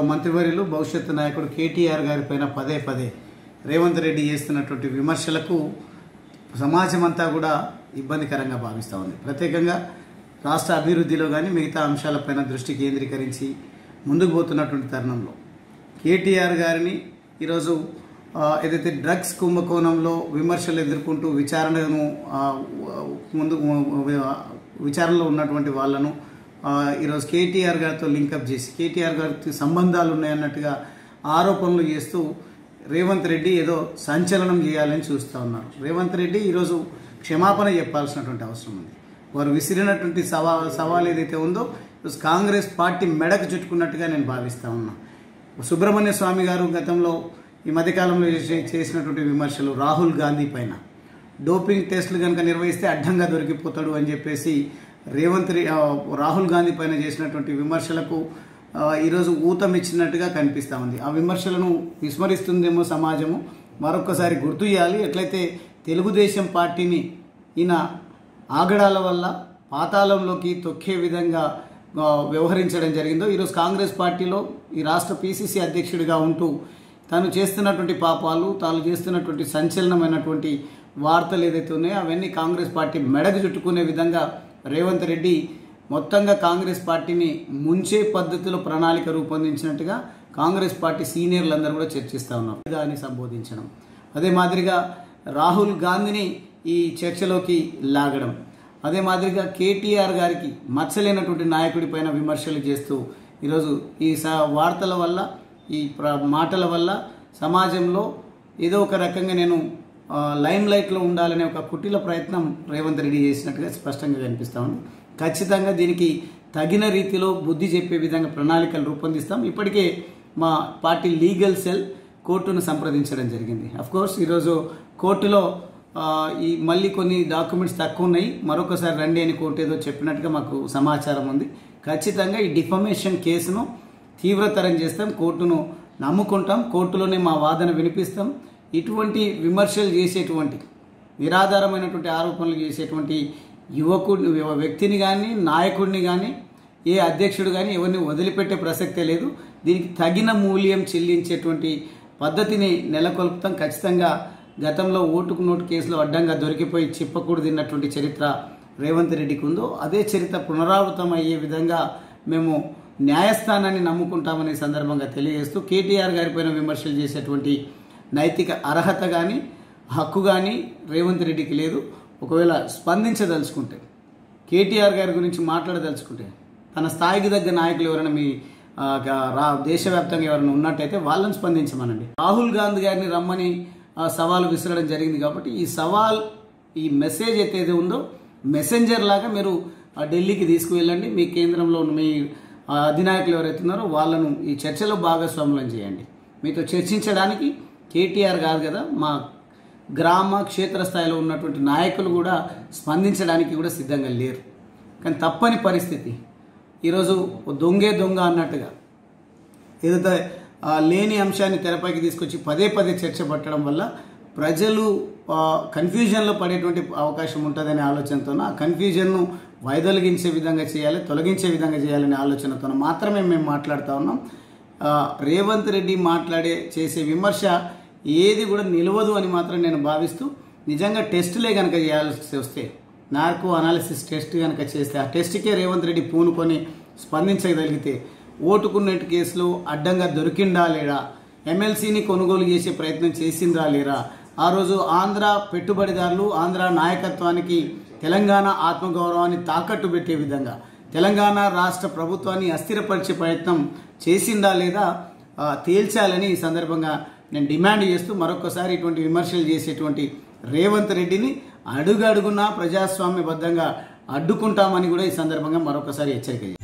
మంత్రివర్యులు భవిష్యత్తు నాయకుడు కేటీఆర్ గారి పైన పదే పదే రేవంత్ రెడ్డి చేస్తున్నటువంటి విమర్శలకు సమాజం అంతా కూడా ఇబ్బందికరంగా భావిస్తూ ఉంది ప్రత్యేకంగా రాష్ట్ర అభివృద్ధిలో కానీ మిగతా అంశాలపైన దృష్టి కేంద్రీకరించి ముందుకు పోతున్నటువంటి తరుణంలో కేటీఆర్ గారిని ఈరోజు ఆ, ఏదైతే డ్రగ్స్ కుంభకోణంలో విమర్శలు ఎదుర్కొంటూ విచారణను ఆ, ముందు విచారణలో ఉన్నటువంటి వాళ్ళను ఆ, ఈరోజు కేటీఆర్ గారితో లింకప్ చేసి కేటీఆర్ గారికి సంబంధాలు ఉన్నాయన్నట్టుగా ఆరోపణలు చేస్తూ రేవంత్ రెడ్డి ఏదో సంచలనం చేయాలని చూస్తూ ఉన్నారు రేవంత్ రెడ్డి ఈరోజు క్షమాపణ చెప్పాల్సినటువంటి అవసరం ఉంది వారు విసిరినటువంటి సవా సవాల్ ఏదైతే ఉందో ఈరోజు కాంగ్రెస్ పార్టీ మెడకు చుట్టుకున్నట్టుగా నేను భావిస్తా ఉన్నా సుబ్రహ్మణ్య స్వామి గారు గతంలో ఈ మధ్యకాలంలో చేసే- చేసినటువంటి విమర్శలు రాహుల్ గాంధీ పైన డోపింగ్ టెస్టులు కనుక నిర్వహిస్తే అడ్డంగా దొరికిపోతాడు అని చెప్పేసి రేవంత్ రె- ఆ, రాహుల్ గాంధీ పైన చేసినటువంటి విమర్శలకు ఆ, ఈరోజు ఊతం ఇచ్చినట్టుగా కనిపిస్తూ ఉంది ఆ విమర్శలను విస్మరిస్తుందేమో సమాజము మరొకసారి గుర్తు చేయాలి ఎట్లయితే తెలుగుదేశం పార్టీని ఈయన ఆగడాల వల్ల పాతాళంలోకి తొక్కే విధంగా ఆ, వ్యవహరించడం జరిగిందో ఈరోజు కాంగ్రెస్ పార్టీలో ఈ రాష్ట్ర పీసీసీ అధ్యక్షుడిగా ఉంటూ తాను చేస్తున్నటువంటి పాపాలు తాను చేస్తున్నటువంటి సంచలనమైనటువంటి వార్తలు ఏదైతే ఉన్నాయో అవన్నీ కాంగ్రెస్ పార్టీ మెడకు చుట్టుకునే విధంగా రేవంత్ రెడ్డి మొత్తంగా కాంగ్రెస్ పార్టీని ముంచే పద్ధతిలో ప్రణాళిక రూపొందించినట్టుగా కాంగ్రెస్ పార్టీ సీనియర్లందరూ కూడా చర్చిస్తూ ఉన్నారు అని సంబోధించడం అదే మాదిరిగా రాహుల్ గాంధీని ఈ చర్చలోకి లాగడం అదే మాదిరిగా కేటీఆర్ గారికి మచ్చలేనటువంటి నాయకుడి పైన విమర్శలు చేస్తూ ఈరోజు ఈ స వార్తల వల్ల ఈ ప్ర మాటల వల్ల సమాజంలో ఏదో ఒక రకంగా నేను ఆ, లైమ్ లైట్లో ఉండాలనే ఒక కుటిల ప్రయత్నం రేవంత్ రెడ్డి చేసినట్టుగా స్పష్టంగా కనిపిస్తా ఉంది ఖచ్చితంగా దీనికి తగిన రీతిలో బుద్ధి చెప్పే విధంగా ప్రణాళికలు రూపొందిస్తాం ఇప్పటికే మా పార్టీ లీగల్ సెల్ కోర్టును సంప్రదించడం జరిగింది అఫ్ కోర్స్ ఈరోజు కోర్టులో ఆ, ఈ మళ్ళీ కొన్ని డాక్యుమెంట్స్ తక్కువ ఉన్నాయి మరొకసారి రండి అని కోర్టు ఏదో చెప్పినట్టుగా మాకు సమాచారం ఉంది ఖచ్చితంగా ఈ డిఫమేషన్ కేసును తీవ్రతరం చేస్తాం కోర్టును నమ్ముకుంటాం కోర్టులోనే మా వాదన వినిపిస్తాం ఇటువంటి విమర్శలు చేసేటువంటి నిరాధారమైనటువంటి ఆరోపణలు చేసేటువంటి యువకుడిని వ్యక్తిని కానీ నాయకుడిని కానీ ఏ అధ్యక్షుడు కానీ ఎవరిని వదిలిపెట్టే ప్రసక్తే లేదు దీనికి తగిన మూల్యం చెల్లించేటువంటి పద్ధతిని నెలకొల్పుతాం ఖచ్చితంగా గతంలో ఓటుకు నోటు కేసులో అడ్డంగా దొరికిపోయి చిప్పకూడు తిన్నటువంటి చరిత్ర రేవంత్ రెడ్డికి ఉందో అదే చరిత్ర పునరావృతం అయ్యే విధంగా మేము న్యాయస్థానాన్ని నమ్ముకుంటామనే సందర్భంగా తెలియజేస్తూ కేటీఆర్ గారిపైన విమర్శలు చేసేటువంటి నైతిక అర్హత కానీ హక్కు కానీ రేవంత్ రెడ్డికి లేదు ఒకవేళ స్పందించదలుచుకుంటే కేటీఆర్ గారి గురించి మాట్లాడదలుచుకుంటే తన స్థాయికి తగ్గ నాయకులు ఎవరైనా మీ ఆ, గా- రా దేశవ్యాప్తంగా ఎవరైనా ఉన్నట్టయితే వాళ్ళని స్పందించమనండి రాహుల్ గాంధీ గారిని రమ్మని ఆ, సవాల్ విసరడం జరిగింది కాబట్టి ఈ సవాల్ ఈ మెసేజ్ అయితే ఉందో మెసెంజర్ లాగా మీరు ఆ, ఢిల్లీకి తీసుకువెళ్ళండి మీ కేంద్రంలో ఉన్న మీ ఆ, అధినాయకులు ఎవరైతే ఉన్నారో వాళ్ళను ఈ చర్చలో భాగస్వాములను చేయండి మీతో చర్చించడానికి కేటీఆర్ కాదు కదా మా గ్రామ క్షేత్రస్థాయిలో ఉన్నటువంటి నాయకులు కూడా స్పందించడానికి కూడా సిద్ధంగా లేరు కానీ తప్పని పరిస్థితి ఈరోజు ఓ దొంగే దొంగ అన్నట్టుగా ఏదైతే ఆ, లేని అంశాన్ని తెరపైకి తీసుకొచ్చి పదే పదే చర్చ పట్టడం వల్ల ప్రజలు ఆ, కన్ఫ్యూజన్లో పడేటువంటి అవకాశం ఉంటుందనే ఆలోచనతో ఆ కన్ఫ్యూజన్ను వైదొలగించే విధంగా చేయాలి తొలగించే విధంగా చేయాలనే ఆలోచనతో మాత్రమే మేము మాట్లాడుతూ ఉన్నాం ఆ, రేవంత్ రెడ్డి మాట్లాడే చేసే విమర్శ ఏది కూడా నిలవదు అని మాత్రం నేను భావిస్తూ నిజంగా టెస్టులే కనుక చేయాల్సి వస్తే నార్కో అనాలిసిస్ టెస్ట్ కనుక చేస్తే ఆ టెస్ట్కే రేవంత్ రెడ్డి పూనుకొని స్పందించగలిగితే ఓటుకున్నట్టు కేసులో అడ్డంగా దొరికిండా లేడా ఎమ్మెల్సీని కొనుగోలు చేసే ప్రయత్నం చేసిందా లేరా ఆ రోజు ఆంధ్ర పెట్టుబడిదారులు ఆంధ్ర నాయకత్వానికి తెలంగాణ ఆత్మగౌరవాన్ని తాకట్టు పెట్టే విధంగా తెలంగాణ రాష్ట్ర ప్రభుత్వాన్ని అస్థిరపరిచే ప్రయత్నం చేసిందా లేదా ఆ, తేల్చాలని ఈ సందర్భంగా నేను డిమాండ్ చేస్తూ మరొకసారి ఇటువంటి విమర్శలు చేసేటువంటి రేవంత్ రెడ్డిని అడుగడుగునా ప్రజాస్వామ్యబద్ధంగా అడ్డుకుంటామని కూడా ఈ సందర్భంగా మరొకసారి హెచ్చరిక చేశారు